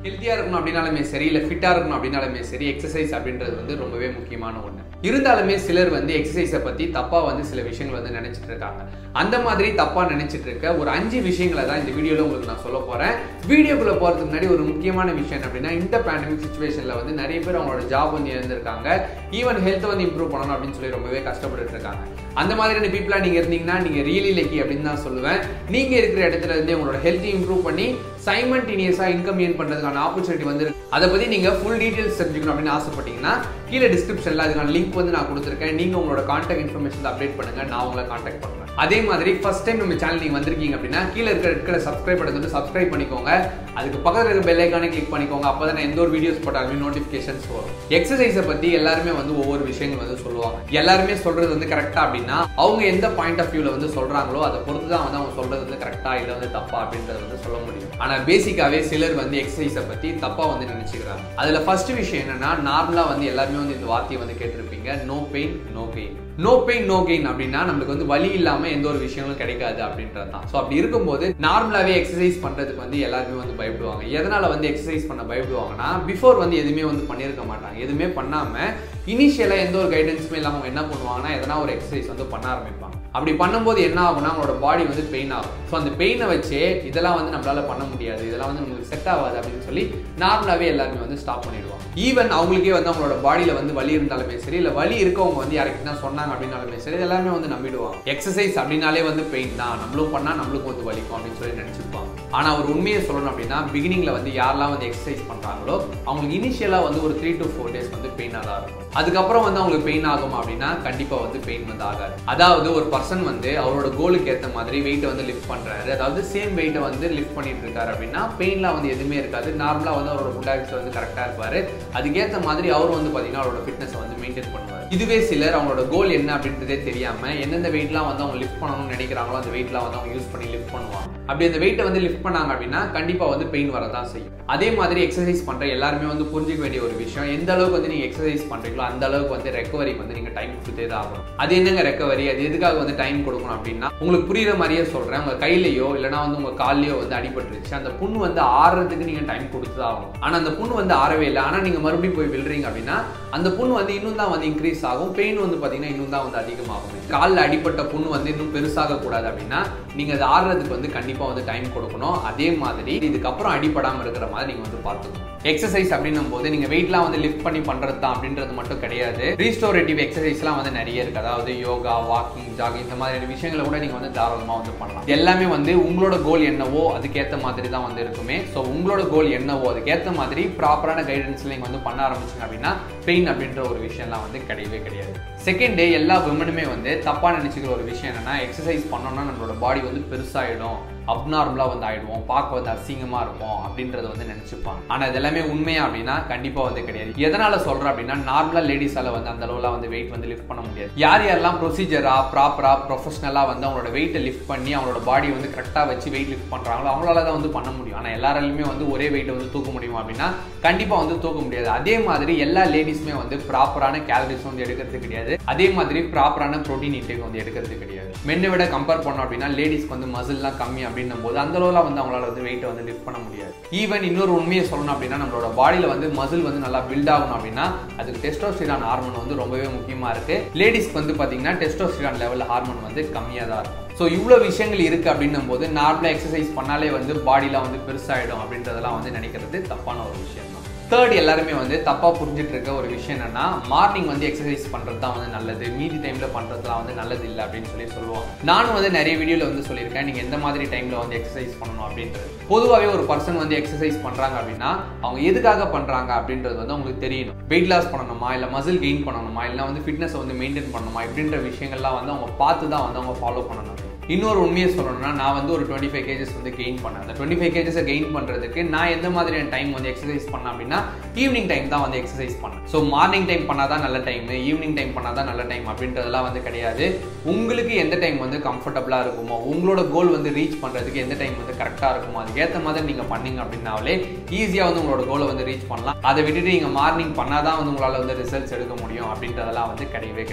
ஹெல்த்தியாக இருக்கணும் அப்படின்னாலுமே சரி இல்லை ஃபிட்டாக இருக்கணும் அப்படின்னாலுமே சரி எக்ஸசைஸ் அப்படின்றது வந்து ரொம்பவே முக்கியமான ஒன்று இருந்தாலுமே சிலர் வந்து எக்ஸசைஸை பற்றி தப்பாக வந்து சில விஷயங்கள் வந்து நினைச்சிட்டு இருக்காங்க அந்த மாதிரி தப்பாக நினைச்சிட்டு இருக்க ஒரு அஞ்சு விஷயங்களை தான் இந்த வீடியோவில் உங்களுக்கு நான் சொல்ல போகிறேன் வீடியோக்குள்ளே போகிறதுக்கு முன்னாடி ஒரு முக்கியமான விஷயம் என்ன அப்படின்னா இந்த பேண்டமிக் சுச்சுவேஷனில் வந்து நிறைய பேர் அவங்களோட ஜாப் வந்து இழந்திருக்காங்க ஈவன் ஹெல்த்தை வந்து இம்ப்ரூவ் பண்ணணும் அப்படின்னு சொல்லி ரொம்பவே கஷ்டப்பட்டுட்டு இருக்காங்க அந்த மாதிரியான பீப்புளாக நீங்கள் இருந்தீங்கன்னா நீங்கள் ரியலி லக்கி அப்படின்னு தான் சொல்லுவேன் நீங்கள் இருக்கிற இடத்துல இருந்து உங்களோட ஹெல்த்தை இம்ப்ரூவ் பண்ணி சைமன்டீனியஸாக இன்கம் ஏர்ன் பண்ணுறதுக்கான ஆப்பர்ச்சுனிட்டி வந்து இருக்கு. அதை பற்றி நீங்கள் ஃபுல் டீட்டெயில்ஸ் தெரிஞ்சுக்கணும் அப்படின்னு ஆசைப்பட்டீங்கன்னா கீழே டிஸ்கிரிப்ஷனில் அதுக்கான லிங்க் வந்து நான் கொடுத்துருக்கேன் நீங்கள் உங்களோட கான்டாக்ட் இன்ஃபர்மேஷன் அப்டேட் பண்ணுங்கள் நான் உங்களை கான்டாக்ட் பண்ணுறேன் அதே மாதிரி ஃபர்ஸ்ட் டைம் நம்ம சேனல் நீங்கள் வந்திருக்கீங்க அப்படின்னா கீழே இருக்கிற இருக்கிற சப்ஸ்கிரைப் பட்டன் வந்து சப்ஸ்கிரைப் பண்ணிக்கோங்க அதுக்கு பக்கத்தில் இருக்க பெல் ஐக்கானே கிளிக் பண்ணிக்கோங்க அப்போ தான் எந்த ஒரு வீடியோஸ் போட்டாலுமே நோட்டிஃபிகேஷன்ஸ் வரும் எக்ஸசைஸை பற்றி எல்லாருமே வந்து ஒவ்வொரு விஷயங்கள் வந்து சொல்லுவாங்க எல்லாருமே சொல்றது வந்து கரெக்டாக அப்படின்னா அவங்க எந்த பாயிண்ட் ஆஃப் வியூவில் வந்து சொல்கிறாங்களோ அதை பொறுத்து தான் வந்து அவங்க சொல்றது வந்து கரெக்டாக இல்லை வந்து தப்பா அப்படின்றத வந்து சொல்ல முடியும் ஆனால் பேசிக்காவே சிலர் வந்து எக்ஸசைஸை பற்றி தப்பாக வந்து நினச்சிக்கிறாங்க அதில் ஃபர்ஸ்ட் விஷயம் என்னன்னா நார்மலாக வந்து எல்லாருமே வந்து இந்த வார்த்தையை வந்து கேட்டிருப்பீங்க no pain no gain no pain no gain அப்படின்னா நம்மளுக்கு வந்து வலி இல்லாமல் எந்த ஒரு விஷயங்களும் கிடைக்காது அப்படின்றது தான் ஸோ அப்படி இருக்கும்போது நார்மலாகவே எக்ஸசைஸ் பண்ணுறதுக்கு வந்து எல்லாருமே வந்து பயப்படுவாங்க எதனால் வந்து எக்ஸசைஸ் பண்ண பயப்படுவாங்கன்னா பிஃபோர் வந்து எதுவுமே வந்து பண்ணியிருக்க மாட்டாங்க எதுவுமே பண்ணாமல் இனிஷியலாக எந்த ஒரு கைடன்ஸுமே இல்லாமல் அவங்க என்ன பண்ணுவாங்கன்னா எதனா ஒரு எக்ஸசைஸ் வந்து பண்ண ஆரம்பிப்பாங்க அப்படி பண்ணும்போது என்ன ஆகும்னா அவங்களோட பாடி வந்து பெயின் ஆகும் ஸோ அந்த பெயினை வச்சு இதெல்லாம் வந்து நம்மளால பண்ண முடியாது இதெல்லாம் வந்து நம்மளுக்கு செட் ஆகாது அப்படின்னு சொல்லி நார்மலாகவே எல்லாருமே வந்து ஸ்டாப் பண்ணிடுவாங்க ஈவன் அவங்களுக்கே வந்து அவங்களோட பாடியில் வந்து வலி இருந்தாலுமே சரி இல்லை வலி இருக்கவங்க வந்து யாருக்கு தான் சொன்னாங்க அப்படின்னாலுமே சரி எல்லாருமே வந்து நம்பிடுவாங்க எக்ஸசைஸ் அப்படின்னாலே வந்து பெயின் தான் நம்மளும் பண்ணால் நம்மளுக்கும் வந்து வலிக்கும் அப்படின்னு சொல்லி நினச்சிருப்பாங்க ஆனால் ஒரு உண்மையை சொல்லணும் அப்படின்னா பிகினிங்கில் வந்து யாரெல்லாம் வந்து எக்ஸசைஸ் பண்ணுறாங்களோ அவங்களுக்கு இனிஷியலாக வந்து ஒரு த்ரீ டு ஃபோர் டேஸ் வந்து பெயினாக தான் இருக்கும் அதுக்கப்புறம் வந்து அவங்களுக்கு பெயின் ஆகும் அப்படின்னா கண்டிப்பாக வந்து பெயின் வந்து ஆகாது அதாவது ஒரு பர்சன் வந்து அவரோட கோலுக்கு ஏற்ற மாதிரி வெயிட்டை வந்து லிஃப்ட் பண்ணுறாரு அதாவது சேம் வெயிட்டை வந்து லிஃப்ட் பண்ணிட்டு இருக்காரு அப்படின்னா பெயின்லாம் வந்து எதுவுமே இருக்காது நார்மலாக வந்து அவரோட ஃபுட் ஹேபிட்ஸ் வந்து கரெக்டாக இருப்பார் அதுக்கேற்ற மாதிரி அவர் வந்து பார்த்தீங்கன்னா அவரோட ஃபிட்னஸை வந்து மெயின்டைன் பண்ணுவார் இதுவே சிலர் அவங்களோட கோல் என்ன அப்படின்றதே தெரியாமல் எந்தெந்த வெயிட்லாம் வந்து அவங்க லிஃப்ட் பண்ணணும்னு நினைக்கிறாங்களோ அந்த வெயிட்லாம் வந்து அவங்க யூஸ் பண்ணி லிஃப்ட் பண்ணுவாங்க அப்படி அந்த வெயிட்டை வந்து லிஃப்ட் பண்ணாங்க அப்படின்னா கண்டிப்பாக வந்து பெயின் வரதான் செய்யும் அதே மாதிரி எக்ஸசைஸ் பண்ணுற எல்லாருமே வந்து புரிஞ்சிக்க வேண்டிய ஒரு விஷயம் எந்த அளவுக்கு வந்து நீங்கள் எக்ஸசைஸ் பண்ணுறீங்களோ அந்த அளவுக்கு வந்து ரெக்கவரிக்கு வந்து நீங்கள் டைம் கொடுத்தே தான் ஆகணும் அது என்னங்க ரெக்கவரி அது எதுக்காக வந்து டைம் கொடுக்கணும் அப்படின்னா உங்களுக்கு புரியுற மாதிரியே சொல்கிறேன் உங்கள் கையிலையோ இல்லைனா வந்து உங்கள் கால்லையோ வந்து அடிபட்டுருச்சு அந்த புண்ணு வந்து ஆறுறதுக்கு நீங்கள் டைம் கொடுத்து தான் ஆகணும் ஆனால் அந்த புண்ணு வந்து ஆறவே இல்லை ஆனால் நீங்கள் மறுபடியும் போய் விழுறீங்க அப்படின்னா அந்த புண்ணு வந்து இன்னும் தான் வந்து இன்க்ரீஸ் ஆகும் பெயின் வந்து பார்த்தீங்கன்னா இன்னும் தான் வந்து அதிகமாகும் காலில் அடிப்பட்ட புண்ணு வந்து இன்னும் பெருசாக கூடாது அப்படின்னா நீங்கள் அது ஆறுறதுக்கு வந்து கண்டிப்பாக வந்து டைம் கொடுக்கணும் அதே மாதிரி இதுக்கப்புறம் அடிப்படாமல் இருக்கிற மாதிரி நீங்கள் வந்து பார்த்துக்கணும் எக்ஸசைஸ் அப்படின்னும் போது நீங்கள் வெயிட்லாம் வந்து லிஃப்ட் பண்ணி பண்ணுறது தான் அப்படின்றது மட்டும் கிடையாது ரீஸ்டோரேட்டிவ் எக்ஸசைஸ்லாம் வந்து நிறைய இருக்குது அதாவது யோகா வாக்கிங் ஜாகிங் இந்த மாதிரியான விஷயங்களை கூட நீங்கள் வந்து தாராளமாக வந்து பண்ணலாம் இது எல்லாமே வந்து உங்களோட கோல் என்னவோ அதுக்கேற்ற மாதிரி தான் வந்து இருக்குமே ஸோ உங்களோட கோல் என்னவோ அதுக்கேற்ற மாதிரி ப்ராப்பரான கைடன்ஸில் நீங்கள் வந்து பண்ண ஆரம்பிச்சிங்க அப்படின்னா பெயின் அப்படின்ற ஒரு விஷயம்லாம் வந்து கிடையவே கிடையாது செகண்ட் டே எல்லா விமனுமே வந்து தப்பாக நினச்சிக்கிற ஒரு விஷயம் என்னன்னா எக்ஸசைஸ் பண்ணோம்னா நம்மளோட பாடி வந்து பெருசாகிடும் அப்நார்மலாக வந்து ஆயிடுவோம் பார்க்க வந்து அசிங்கமாக இருப்போம் அப்படின்றத வந்து நினச்சிப்பாங்க ஆனால் இது எல்லாமே உண்மையா அப்படின்னா கண்டிப்பாக வந்து கிடையாது எதனால் சொல்கிறேன் அப்படின்னா நார்மலாக லேடிஸால் வந்து அந்த அளவுலாம் வந்து வெயிட் வந்து லிஃப்ட் பண்ண முடியாது யார் யாரெல்லாம் ப்ரொசீஜராக ப்ராப்பராக ப்ரொஃபஷனலாக வந்து அவங்களோட வெயிட்டை லிஃப்ட் பண்ணி அவங்களோட பாடி வந்து கரெக்டாக வச்சு வெயிட் லிஃப்ட் பண்ணுறாங்களோ அவங்களால தான் வந்து பண்ண முடியும் ஆனால் எல்லாராலையுமே வந்து ஒரே வெயிட்டை வந்து தூக்க முடியும் அப்படின்னா கண்டிப்பாக வந்து தூக்க முடியாது அதே மாதிரி எல்லா லேடிஸுமே வந்து ப்ராப்பரான கேலரிஸ் வந்து எடுக்கிறது கிடையாது அதே மாதிரி ப்ராப்பரான ப்ரோட்டீன் இன்டேக் வந்து எடுக்கிறது கிடையாது மென்னை விட கம்பேர் பண்ணோம் அப்படின்னா லேடிஸ்க்கு வந்து மசில்லாம் கம்மி அப்படின்னும் போது அந்த அளவுலாம் வந்து அவங்களால வந்து வெயிட்டை வந்து லிஃப்ட் பண்ண முடியாது ஈவன் இன்னொரு உண்மையை சொல்லணும் அப்படின்னா நம்மளோட பாடியில் வந்து மசில் வந்து நல்லா பில்ட் ஆகணும் அப்படின்னா அதுக்கு டெஸ்டோஸ்டிரான் ஹார்மோன் வந்து ரொம்பவே முக்கியமாக இருக்கு லேடிஸ்க்கு வந்து பார்த்தீங்கன்னா டெஸ்டோஸ்டிரான் லெவல் ஹார்மோன் வந்து கம்மியாக தான் இருக்கும் ஸோ இவ்வளோ விஷயங்கள் இருக்குது அப்படின்னும் போது நார்மலாக எக்ஸசைஸ் பண்ணாலே வந்து பாடியில் வந்து பெருசாகிடும் அப்படின்றதெல்லாம் வந்து நினைக்கிறது தப்பான ஒரு விஷயம் தான் தேர்ட் எல்லாருமே வந்து தப்பாக புரிஞ்சுட்டு இருக்க ஒரு விஷயம் என்னன்னா மார்னிங் வந்து எக்ஸசைஸ் பண்ணுறது தான் வந்து நல்லது மீதி டைமில் பண்ணுறதுலாம் வந்து நல்லது இல்லை அப்படின்னு சொல்லி சொல்லுவாங்க நானும் வந்து நிறைய வீடியோவில் வந்து சொல்லியிருக்கேன் நீங்கள் எந்த மாதிரி டைமில் வந்து எக்ஸசைஸ் பண்ணணும் அப்படின்றது பொதுவாகவே ஒரு பர்சன் வந்து எக்ஸசைஸ் பண்ணுறாங்க அப்படின்னா அவங்க எதுக்காக பண்ணுறாங்க அப்படின்றது வந்து அவங்களுக்கு தெரியணும் வெயிட் லாஸ் பண்ணணுமா இல்லை மசில் கெயின் பண்ணணுமா இல்லை வந்து ஃபிட்னஸை வந்து மெயின்டைன் பண்ணணுமா இப்படின்ற விஷயங்கள்லாம் வந்து அவங்க பார்த்து தான் வந்து அவங்க ஃபாலோ பண்ணணும் இன்னொரு உண்மையை சொல்லணும்னா நான் வந்து ஒரு டுவெண்ட்டி ஃபைவ் கேஜஸ் வந்து கெயின் பண்ணேன் அந்த டுவெண்ட்டி ஃபைவ் கேஜஸை கெயின் பண்ணுறதுக்கு நான் எந்த மாதிரியான டைம் வந்து எக்ஸசைஸ் பண்ணேன் அப்படின்னா ஈவினிங் டைம் தான் வந்து எக்ஸசைஸ் பண்ணேன் ஸோ மார்னிங் டைம் பண்ணால் தான் நல்ல டைம் ஈவினிங் டைம் பண்ணால் தான் நல்ல டைம் அப்படின்றதெல்லாம் வந்து கிடையாது உங்களுக்கு எந்த டைம் வந்து கம்ஃபர்டபுளாக இருக்குமோ உங்களோட கோல் வந்து ரீச் பண்ணுறதுக்கு எந்த டைம் வந்து கரெக்டாக இருக்குமோ அதுக்கேற்ற மாதிரி நீங்கள் பண்ணீங்க அப்படின்னாலே ஈஸியாக வந்து உங்களோட கோலை வந்து ரீச் பண்ணலாம் அதை விட்டுட்டு நீங்கள் மார்னிங் பண்ணால் தான் வந்து உங்களால் வந்து ரிசல்ட்ஸ் எடுக்க முடியும் அப்படின்றதெல்லாம் வந்து கிடையவே கிடையாது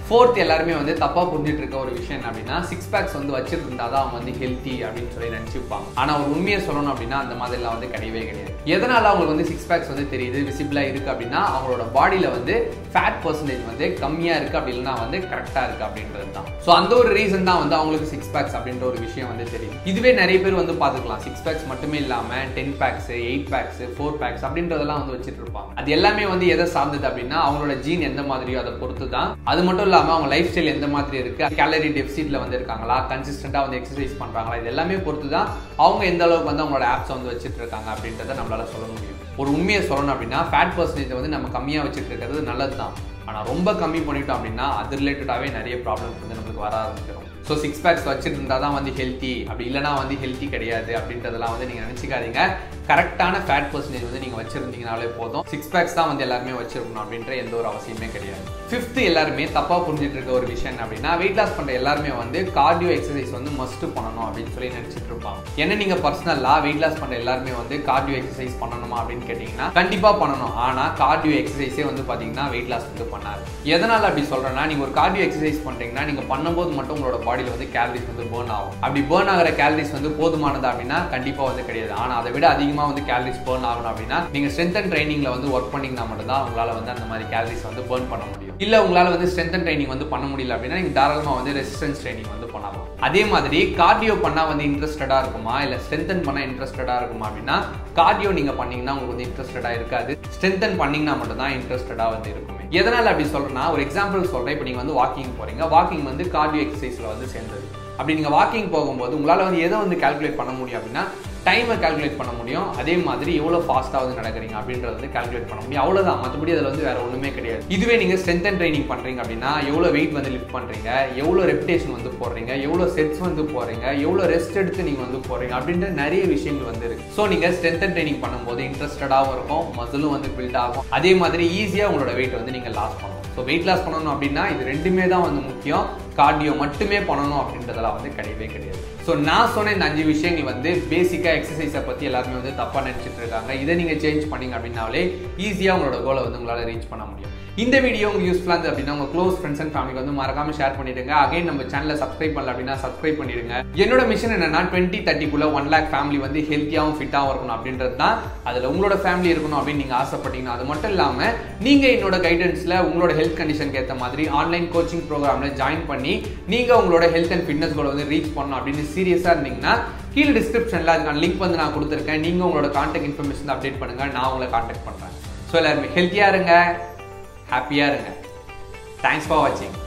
ஃபோர்த் எல்லாருமே வந்து தப்பாக புரிஞ்சிட்டு இருக்க ஒரு விஷயம் என்ன அப்படின்னா சிக்ஸ் பேக்ஸ் வந்து வச்சிருந்தா தான் அவங்க வந்து ஹெல்த்தி அப்படின்னு சொல்லி நினச்சிப்பாங்க ஆனால் ஒரு உண்மையை சொல்லணும் அப்படின்னா அந்த மாதிரிலாம் வந்து கிடையவே கிடையாது எதனால அவங்களுக்கு வந்து சிக்ஸ் பேக்ஸ் வந்து தெரியுது விசிபிளாக இருக்குது அப்படின்னா அவங்களோட பாடியில் வந்து ஃபேட் பர்சன்டேஜ் வந்து கம்மியாக இருக்குது அப்படி இல்லைனா வந்து கரெக்டாக இருக்குது அப்படின்றது தான் ஸோ அந்த ஒரு ரீசன் தான் வந்து அவங்களுக்கு சிக்ஸ் பேக்ஸ் அப்படின்ற ஒரு விஷயம் வந்து தெரியும் இதுவே நிறைய பேர் வந்து பார்த்துக்கலாம் சிக்ஸ் பேக்ஸ் மட்டுமே இல்லாமல் ten packs eight packs four packs அப்படின்றதெல்லாம் வந்து வச்சுட்டு இருப்பாங்க அது எல்லாமே வந்து எதை சார்ந்தது அப்படின்னா அவங்களோட ஜீன் எந்த மாதிரியோ அதை பொறுத்து தான் அது மட்டும் இல்லாமல் அவங்க லைஃப் ஸ்டைல் எந்த மாதிரி இருக்கு கேலரி டெபிசிட்ல வந்து இருக்காங்களா கன்சிஸ்டண்டாக வந்து எக்ஸசைஸ் பண்றாங்களா இது எல்லாமே பொறுத்து தான் அவங்க எந்த அளவுக்கு வந்து அவங்களோட ஆப்ஸ் வந்து வச்சுட்டு இருக்காங்க அப்படின்றத நம்மளால சொல்ல முடியும் ஒரு உண்மையை சொல்லணும் அப்படின்னா ஃபேட் பர்சன்டேஜ் வந்து நம்ம கம்மியாக வச்சுட்டு இருக்கிறது நல்லது தான் ஆனால் ரொம்ப கம்மி பண்ணிட்டோம் அப்படின்னா அது ரிலேட்டடாகவே நிறைய ப்ராப்ளம்ஸ் வந்து நம்மளுக்கு வர ஆரம்பிச்சிடும் ஸோ சிக்ஸ் பேக்ஸ் வச்சுட்டு இருந்தால் தான் வந்து ஹெல்த்தி அப்படி இல்லைனா வந்து ஹெல்த்தி கிடையாது அப்படின்றதெல்லாம் வந்து நீங்கள் நினச்சிக்காதீங்க கரெக்டான ஃபேட் பர்சன்டேஜ் வந்து நீங்கள் வச்சிருந்தீங்கனாலே போதும் சிக்ஸ் பேக்ஸ் தான் வந்து எல்லாருமே வச்சிருக்கணும் அப்படின்ற எந்த ஒரு அவசியமே கிடையாது ஃபிஃப்த்து எல்லாருமே தப்பாக புரிஞ்சிட்டு இருக்க ஒரு விஷயம் என்ன அப்படின்னா வெயிட் லாஸ் பண்ணுற எல்லாருமே வந்து கார்டியோ எக்ஸசைஸ் வந்து மஸ்ட் பண்ணணும் அப்படின்னு சொல்லி நினச்சிட்டு இருப்பாங்க என்ன நீங்கள் பர்சனலாக வெயிட் லாஸ் பண்ணுற எல்லாருமே வந்து கார்டியோ எக்ஸசைஸ் பண்ணணுமா அப்படின்னு கேட்டிங்கன்னா கண்டிப்பாக பண்ணணும் ஆனால் கார்டியோ எக்ஸசைஸே வந்து பார்த்தீங்கன்னா வெயிட் லாஸ் வந்து பண்ணாது எதனால் அப்படி சொல்கிறேன்னா நீங்கள் ஒரு கார்டியோ எக்ஸசைஸ் பண்ணுறீங்கன்னா நீங்கள் பண்ணும்போது மட்டும் உங்களோட பாடியில் வந்து கேலரிஸ் வந்து பேர்ன் ஆகும் அப்படி பேர்ன் ஆகிற கேலரிஸ் வந்து போதுமானதா அப்படின்னா கண்டிப்பாக வந்து கிடையாது ஆனால் அதை விட அதிகமாக வந்து கேலரிஸ் பேர்ன் ஆகணும் அப்படின்னா நீங்கள் ஸ்ட்ரென்த் அண்ட் ட்ரைனிங்கில் வந்து ஒர்க் பண்ணிங்கன்னா மட்டும் தான் உங்களால் வந்து அந்த மாதிரி கேலரிஸ் வந்து பேர்ன் பண்ண முடியும் இல்லை உங்களால் வந்து ஸ்ட்ரென்த் அண்ட் ட்ரைனிங் வந்து பண்ண முடியல அப்படின்னா நீங்கள் தாராளமாக வந்து ரெசிஸ்டன்ஸ் ட்ரைனிங் வந்து பண்ணலாம் அதே மாதிரி கார்டியோ பண்ணால் வந்து இன்ட்ரெஸ்டடாக இருக்குமா இல்லை ஸ்ட்ரென்தன் பண்ண இன்ட்ரெஸ்டடாக இருக்குமா அப்படின்னா கார்டியோ நீங்கள் பண்ணீங்கன்னா உங்களுக்கு வந்து இன்ட்ரெஸ்டடாக இருக்காது ஸ்ட்ரென்தன் பண்ணீங்கன்னா மட்டும் தான் இன்ட்ரெஸ்டடாக வந்து இருக்குமே எதனால் அப்படி சொல்கிறேன்னா ஒரு எக்ஸாம்பிள் சொல்கிறேன் இப்போ நீங்கள் வந்து வாக்கிங் போகிறீங்க வாக்கிங் வந்து கார்டியோ எக்ஸசைஸில் வந்து சேர்ந்தது அப்படி நீங்கள் வாக்கிங் போகும்போது உங்களால் வந்து எதை வந்து கால்குலேட் பண்ண முடியும் அப்படின்னா டைமை கால்குலேட் பண்ண முடியும் அதே மாதிரி எவ்வளோ ஃபாஸ்ட்டாக வந்து நடக்கிறீங்க அப்படின்றத வந்து கால்குலேட் பண்ண முடியும் அவ்வளோதான் மற்றபடி அதில் வந்து வேற ஒன்றுமே கிடையாது இதுவே நீங்கள் ஸ்ட்ரென்த் அண்ட் ட்ரைனிங் பண்ணுறீங்க அப்படின்னா எவ்வளோ வெயிட் வந்து லிஃப்ட் பண்ணுறீங்க எவ்வளோ ரெப்டேஷன் வந்து போடுறீங்க எவ்வளோ செட்ஸ் வந்து போகிறீங்க எவ்வளோ ரெஸ்ட் எடுத்து நீங்கள் வந்து போகிறீங்க அப்படின்ற நிறைய விஷயங்கள் வந்து இருக்கு ஸோ நீங்கள் ஸ்ட்ரென்த் அண்ட் ட்ரைனிங் பண்ணும்போது இன்ட்ரெஸ்டடாகவும் இருக்கும் மசிலும் வந்து பில்ட் ஆகும் அதே மாதிரி ஈஸியாக உங்களோட வெயிட் வந்து நீங்கள் லாஸ் பண்ணணும் ஸோ வெயிட் லாஸ் பண்ணணும் அப்படின்னா இது ரெண்டுமே தான் வந்து முக்கியம் கார்டியோ மட்டுமே பண்ணணும் அப்படின்றதெல்லாம் வந்து கிடையவே கிடையாது ஸோ நான் சொன்ன இந்த அஞ்சு விஷயங்கள் வந்து பேசிக்காக எக்ஸசைஸை பற்றி எல்லாருமே வந்து தப்பாக நினச்சிட்டு இருக்காங்க இதை நீங்கள் சேஞ்ச் பண்ணீங்க அப்படின்னாலே ஈஸியாக உங்களோட கோலை வந்து உங்களால் ரீச் பண்ண முடியும் இந்த வீடியோ உங்களுக்கு யூஸ்ஃபுல்லாக இருந்தது அப்படின்னா உங்கள் க்ளோஸ் ஃப்ரெண்ட்ஸ் அண்ட் ஃபேமிலிக்கு வந்து மறக்காம ஷேர் பண்ணிடுங்க அகைன் நம்ம சேனலை சப்ஸ்கிரைப் பண்ணல அப்படின்னா சப்ஸ்கிரைப் பண்ணிடுங்க என்னோட மிஷன் என்னன்னா டுவெண்ட்டி தேர்ட்டிக்குள்ள ஒன் லேக் ஃபேமிலி வந்து ஹெல்த்தியாகவும் ஃபிட்டாகவும் இருக்கணும் அப்படின்றது தான் அதில் உங்களோட ஃபேமிலி இருக்கணும் அப்படின்னு நீங்கள் ஆசைப்பட்டீங்கன்னா அது மட்டும் இல்லாமல் நீங்கள் என்னோட கைடன்ஸில் உங்களோட ஹெல்த் கண்டிஷனுக்கு ஏற்ற மாதிரி ஆன்லைன் கோச்சிங் ப்ரோக்ராமில் ஜாயின் பண்ணி நீங்கள் உங்களோட ஹெல்த் அண்ட் ஃபிட்னஸ் கோலை வந்து ரீச் பண்ணணும் அப்படின்னு சீரியஸாக இருந்தீங்கன்னா கீழே டிஸ்கிரிப்ஷனில் அதுக்கான லிங்க் வந்து நான் கொடுத்துருக்கேன் நீங்கள் உங்களோட கான்டாக்ட் இன்ஃபர்மேஷன் அப்டேட் பண்ணுங்கள் நான் உங்களை கான்டாக்ட் பண்ணுறேன் ஸோ எல்லாருமே ஹெல்த்தியாக இருங்க ஹாப்பியாக இருங்க தேங்க்ஸ் ஃபார் வாட்சிங்